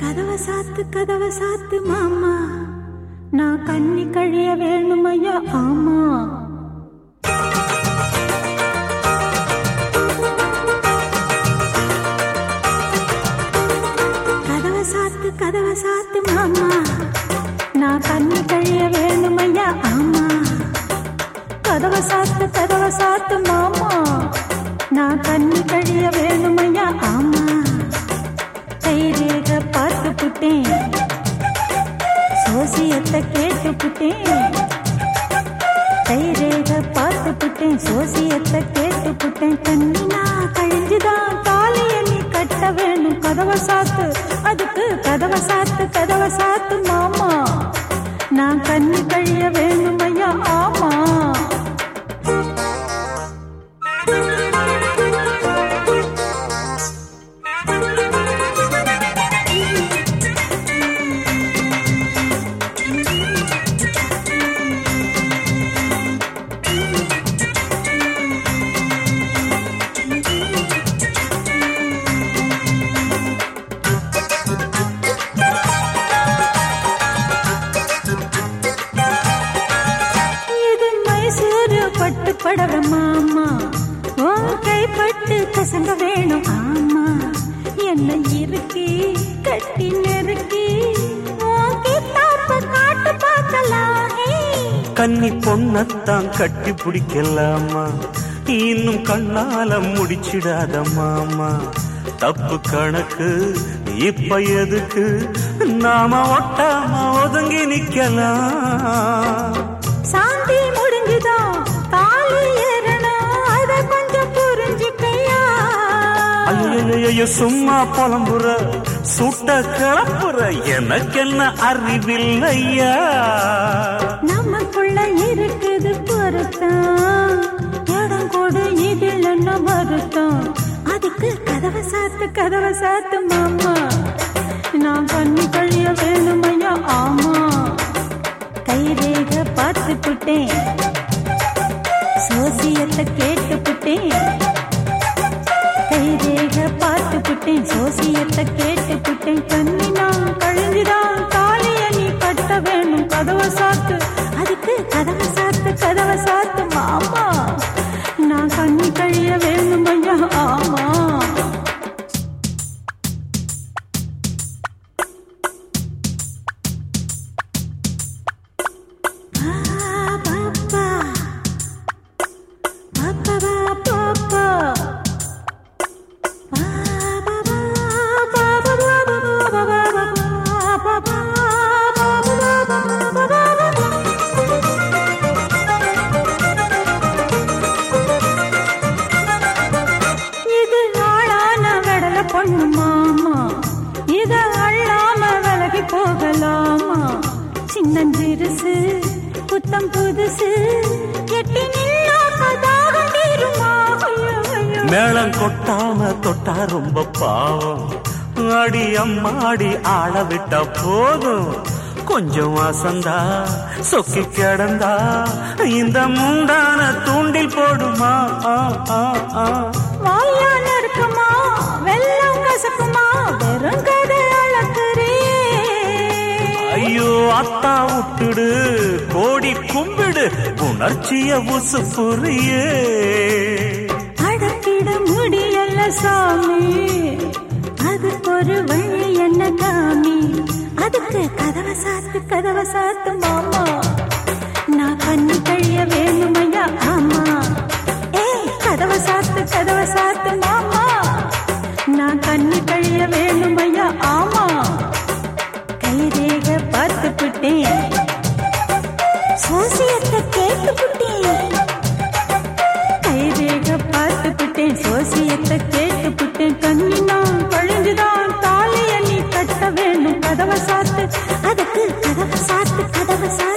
கதவ சாத்து கதவ சாத்து மாமா நான் கண்ணி கழிய வேணுமையா ஆமா கதவ சாத்து கதவ சாத்து மாமா நான் கண்ணி கழிய வேணுமையா ஆமா கதவ சாத்து கதவ சாத்து மாமா நான் கண்ணி கழிய வேணுமையா ஆமா கைரேக பார்த்து புட்டேன் சோசியத்தை கேட்டு புட்டேன் கைரேக பார்த்து புட்டேன் சோசியத்தை கேட்டு புட்டேன் கண்ணினா கழிஞ்சுதான் தாலிய நீ கட்ட வேணும் கதவ சாத்து அதுக்கு கதவ சாத்து கதவ சாத்து மாமா நான் கண்ணி கழிய வேணும் ஐயா ஆமா இது மைசூரு பட்டு படவ மாமா ஓ கைப்பட்டு கசங்க வேணும் ஆமா என்ன இறுக்கி கட்டி நெருக்கி ஓ கித்தாப்ப காட்டு பார்க்கலாம் ஹே. கன்னி பொண்ணத்தான் கட்டி பிடிக்கலாமா இன்னும் கண்ணால முடிச்சிடாத மாமா தப்பு கணக்கு இப்ப எதுக்கு நாம ஒட்டாம ஒதுங்கி நிக்கலாம் சாந்தி முடிஞ்சுதா தாலி ஏறணும் அத கொஞ்சம் புரிஞ்சுக்கையா ஐயோ சும்மா புலம்புற சுட்ட கிளப்புற எனக்கென்ன அறிவில்லையா நமக்குள்ள இருக்குது பொருத்தம் இடம் கொடு இதில் என்ன வருத்தம் அதுக்கு கதவை சாத்து கதவை சாத்து மாமா நான் பண்ணி கழிய வேணுமையா ஆமா கைரேக பார்த்து புட்டேன் சோசியத்தை கேட்டு புட்டேன் கைரேக பார்த்து புட்டேன் சோசியத்தை கேட்டு புட்டேன் கண்ணினான் கழிஞ்சுதான் தாலிய நீ கட்ட வேணும் கதவை சாத்து அதுக்கு கதவை சாத்து கதவை சாத்து மாமா நான் கண்ணி கழிய வேணும் ஐயா ஆமா பா, பாப்பா. பாப்பா, பாப்பா, பாப்பா. இது ஆளான வெடல பொண்ணு மாமா இத அள்ளாம விலகி போகலாமா சின்னஞ்சிறுசு புத்தம் புதுசு எட்டி நில்லாக்கதாக தீருமா ஐயோ, ஐயோ. மேளம் கொட்டாம தொட்டா ரொம்ப பாவம் அடி அம்மாடி ஆள விட்டா போதும் கொஞ்சம் வாசந்தா சொக்கி கிடந்தா இந்த முண்டான தூண்டில் போடுமா ஆ, ஆ, ஆ. வாயால இருக்குமா வெள்ளம் கசக்குமா வெறும் கதை அளக்குறே ஐயோ அத்தா விட்டுடு கோடி கும்பிடு உணர்ச்சிய உசு புரியே அடக்கிட முடியல சாமி அதுக்கு ஒரு வழி என்ன காமி அதுக்கு கதவை சாத்து கதவை சாத்து மாமா நான் கண்ணி கழிய வேணுமையா ஆமா ஏய் கதவை சாத்து கதவை சாத்து மாமா நான் கண்ணி கழிய வேணுமையா ஆமா கைரேக பார்த்து புட்டேன் சோசியத்தை கேட்டு புட்டேன் கைரேக பார்த்து புட்டேன் சோசியத்தை கேட்டு புட்டேன் கண்ணினான் பழிஞ்சுதான் தாலிய நீ கட்ட வேணும் கதவை சாத்து அதுக்கு கதவை சாத்து கதவை சாத்து